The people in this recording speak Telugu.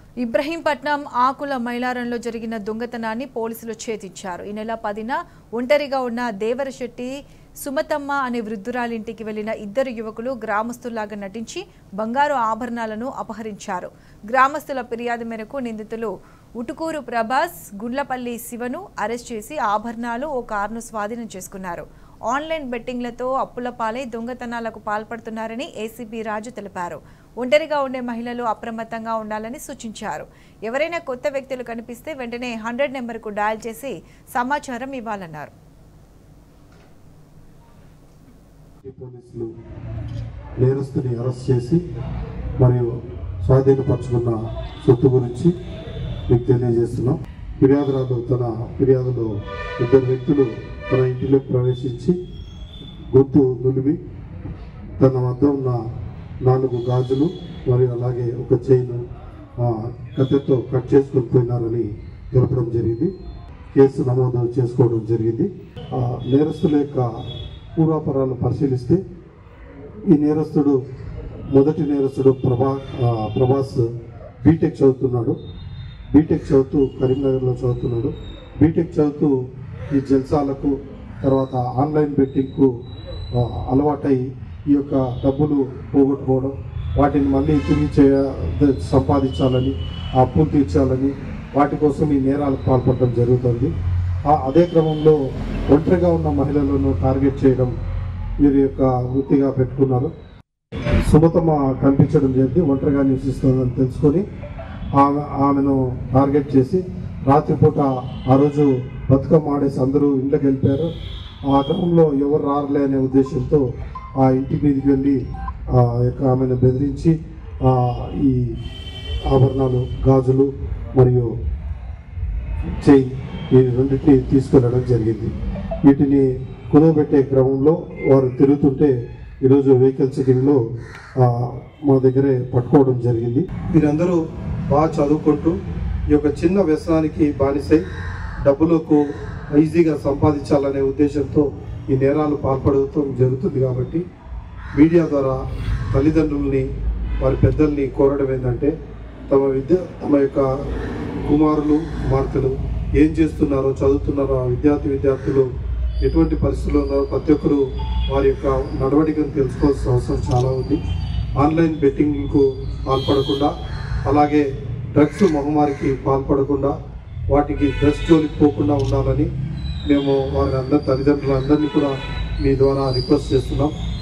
ఇబ్రహీంపట్నం ఆకుల మైలారంలో జరిగిన దొంగతనాన్ని పోలీసులు ఛేదించారు ఈ నెల పదిన ఒంటరిగా ఉన్న దేవరశెట్టి సుమతమ్మ అనే వృద్ధురాలింటికి వెళ్లిన ఇద్దరు యువకులు గ్రామస్తుల్లాగా నటించి బంగారు ఆభరణాలను అపహరించారు గ్రామస్తుల ఫిర్యాదు మేరకు నిందితులు ఉటుకూరు ప్రభాస్ గుండ్లపల్లి శివను అరెస్ట్ చేసి ఆభరణాలు ఓ కారును స్వాధీనం చేసుకున్నారు ఆన్లైన్ బెట్టింగ్లతో అప్పుల పాలై దొంగతనాలకు పాల్పడుతున్నారని ఏసీపీ రాజు తెలిపారు ఒంటరిగా ఉండే మహిళలు అప్రమత్తంగా ఉండాలని సూచించారు ఎవరైనా కొత్త వ్యక్తులు కనిపిస్తే వెంటనే హండ్రెడ్ నెంబర్కు డయల్ చేసి సమాచారం ఇవ్వాలన్నారు ఈ పోలీసులు నేరస్తుని అరెస్ట్ చేసి మరియు స్వాధీనపరచుకున్న సొత్తు గురించి మీకు తెలియజేస్తున్నాం ఫిర్యాదురాలు తన ఫిర్యాదులో ఇద్దరు వ్యక్తులు తన ఇంటిలోకి ప్రవేశించి గొంతు నులిమి తన వద్ద ఉన్న నాలుగు గాజులు మరియు అలాగే ఒక చైన్ కత్తెతో కట్ చేసుకొని పోయినారని తెలపడం జరిగింది కేసు నమోదు చేసుకోవడం జరిగింది ఆ నేరస్తుల యొక్క పూర్వాపరాలను పరిశీలిస్తే ఈ నేరస్తుడు మొదటి నేరస్తుడు ప్రభా ఆ, ప్రభాస్ బీటెక్ చదువుతున్నాడు బీటెక్ చదువుతూ కరీంనగర్లో చదువుతున్నాడు బీటెక్ చదువుతూ ఈ జల్సాలకు తర్వాత ఆన్లైన్ బెట్టింగ్కు ఆ, అలవాటై ఈ యొక్క డబ్బులు పోగొట్టుకోవడం వాటిని మళ్ళీ తిరిగి చేయ సంపాదించాలని ఆ అప్పులు తీర్చాలని వాటి కోసం ఈ నేరాలకు పాల్పడడం జరుగుతుంది ఆ అదే క్రమంలో ఒంటరిగా ఉన్న మహిళలను టార్గెట్ చేయడం వీరి యొక్క వృత్తిగా పెట్టుకున్నారు సుమతమ్మ కనిపించడం జరిగింది ఒంటరిగా నివసిస్తుందని తెలుసుకొని ఆమె ఆమెను టార్గెట్ చేసి రాత్రిపూట ఆ రోజు బతుకమ్మ ఆడేసి అందరూ ఇంట్లోకి వెళ్ళిపోయారు ఆ క్రమంలో ఎవరు రారులే అనే ఉద్దేశంతో ఆ ఇంటి మీదకి వెళ్ళి ఆ యొక్క ఆమెను బెదిరించి ఆ ఈ ఆభరణాలు గాజులు మరియు చైన్ ఈ రెండింటిని తీసుకెళ్ళడం జరిగింది వీటిని కుదవబెట్టే క్రమంలో వారు తిరుగుతుంటే ఈరోజు వెహికల్ చెకింగ్లో ఆ, మా దగ్గరే పట్టుకోవడం జరిగింది వీరందరూ బాగా చదువుకుంటూ ఈ యొక్క చిన్న వ్యసనానికి బానిసై డబ్బులకు ఈజీగా సంపాదించాలనే ఉద్దేశంతో ఈ నేరాలు పాల్పడటం జరుగుతుంది కాబట్టి మీడియా ద్వారా తల్లిదండ్రుల్ని వారి పెద్దల్ని కోరడం ఏంటంటే తమ విద్య తమ యొక్క కుమారులు కుమార్తెలు ఏం చేస్తున్నారో చదువుతున్నారో ఆ విద్యార్థి విద్యార్థులు ఎటువంటి పరిస్థితుల్లో ఉన్నారో ప్రతి ఒక్కరూ వారి యొక్క నడవడికను తెలుసుకోవాల్సిన అవసరం చాలా ఉంది ఆన్లైన్ బెట్టింగ్కు పాల్పడకుండా అలాగే డ్రగ్స్ మహమ్మారికి పాల్పడకుండా వాటికి డ్రగ్స్ జోలికి పోకుండా ఉండాలని మేము వారి అందరి తల్లిదండ్రులందరినీ కూడా మీ ద్వారా రిక్వెస్ట్ చేస్తున్నాం